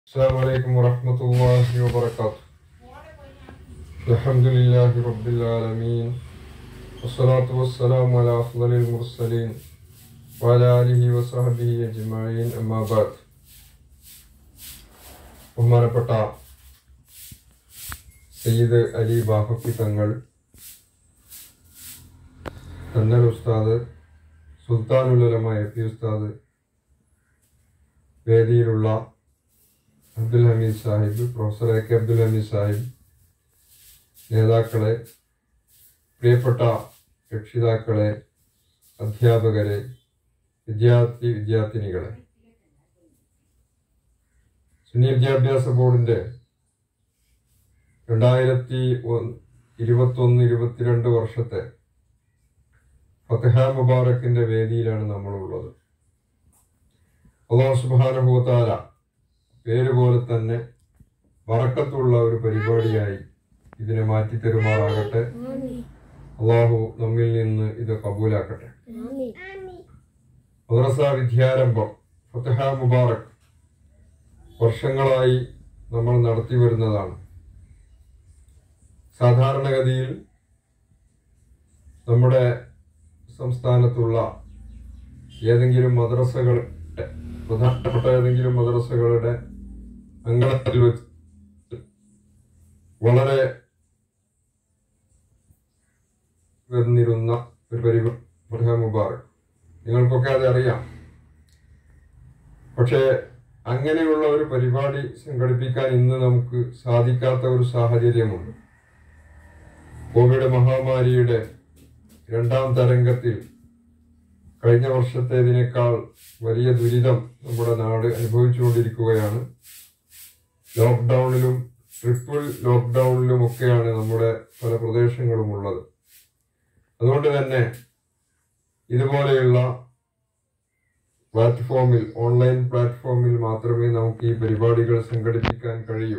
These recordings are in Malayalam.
السلام عليكم ورحمة الله وبركاته الحمد لله رب العالمين والصلاة والسلام على أفضل المرسلين وعلى آله وصحبه أجمعين أما بعد ബഹുമാനപ്പെട്ട സയ്യിദ് അലി ബാഫക്കി തങ്ങൾ തന്നൽ ഉസ്താദ് സുൽത്താനുലമ എ പി ഉസ്താദ് വേദിയിലുള്ള Abdul Hameed Sahib professor A K Abdul Hameed Sahib നേതാക്കളെ പ്രിയപ്പെട്ട രക്ഷിതാക്കളെ അധ്യാപകരെ വിദ്യാർത്ഥി വിദ്യാർത്ഥിനികളെ സുന്നി വിദ്യാഭ്യാസ ബോർഡിന്റെ രണ്ടായിരത്തി ഇരുപത്തൊന്ന് ഇരുപത്തിരണ്ട് വർഷത്തെ ഫത്തഹ മുബാറക്കിന്റെ വേദിയിലാണ് നമ്മളുള്ളത് അള്ളാഹു സുബാനുഭൂത്താല പേര് പോലെ തന്നെ വറക്കത്തുള്ള ഒരു പരിപാടിയായി ഇതിനെ മാറ്റിത്തരുമാറാകട്ടെ അള്ളാഹു നമ്മിൽ നിന്ന് ഇത് കബൂലാക്കട്ടെ മദ്രസ വിദ്യാരംഭം ഫത്തഹ മുബാറക് വർഷങ്ങളായി നമ്മൾ നടത്തി വരുന്നതാണ് സാധാരണഗതിയിൽ നമ്മുടെ സംസ്ഥാനത്തുള്ള ഏതെങ്കിലും മദ്രസകളുടെ പ്രധാനപ്പെട്ട ഏതെങ്കിലും മദ്രസകളുടെ അങ്കണത്തിൽ വെച്ച് വളരെ വരുന്നിരുന്ന ഒരു പരിപാടി മുബാറക് നിങ്ങൾക്കൊക്കെ അത് അറിയാം പക്ഷേ അങ്ങനെയുള്ള ഒരു പരിപാടി സംഘടിപ്പിക്കാൻ ഇന്ന് നമുക്ക് സാധിക്കാത്ത ഒരു സാഹചര്യമുണ്ട് കോവിഡ് മഹാമാരിയുടെ രണ്ടാം തരംഗത്തിൽ കഴിഞ്ഞ വർഷത്തേതിനേക്കാൾ വലിയ ദുരിതം നമ്മുടെ നാട് അനുഭവിച്ചുകൊണ്ടിരിക്കുകയാണ് ലോക്ക്ഡൌണിലും ട്രിപ്പിൾ ലോക്ക്ഡൌണിലും ഒക്കെയാണ് നമ്മുടെ പല പ്രദേശങ്ങളും ഉള്ളത് അതുകൊണ്ട് തന്നെ ഇതുപോലെയുള്ള പ്ലാറ്റ്ഫോമിൽ ഓൺലൈൻ പ്ലാറ്റ്ഫോമിൽ മാത്രമേ നമുക്ക് ഈ പരിപാടികൾ സംഘടിപ്പിക്കാൻ കഴിയൂ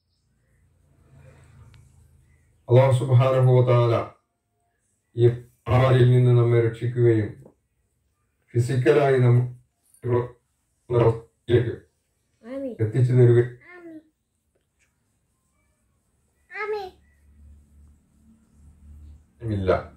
അള്ളാഹു സുബാനഹോതാല ഈ മഹാമാരിയിൽ നിന്ന് നമ്മെ രക്ഷിക്കുകയും ഫിസിക്കലായി നമ്മിലേക്ക് എത്തിച്ചു തരിക ഇല്ല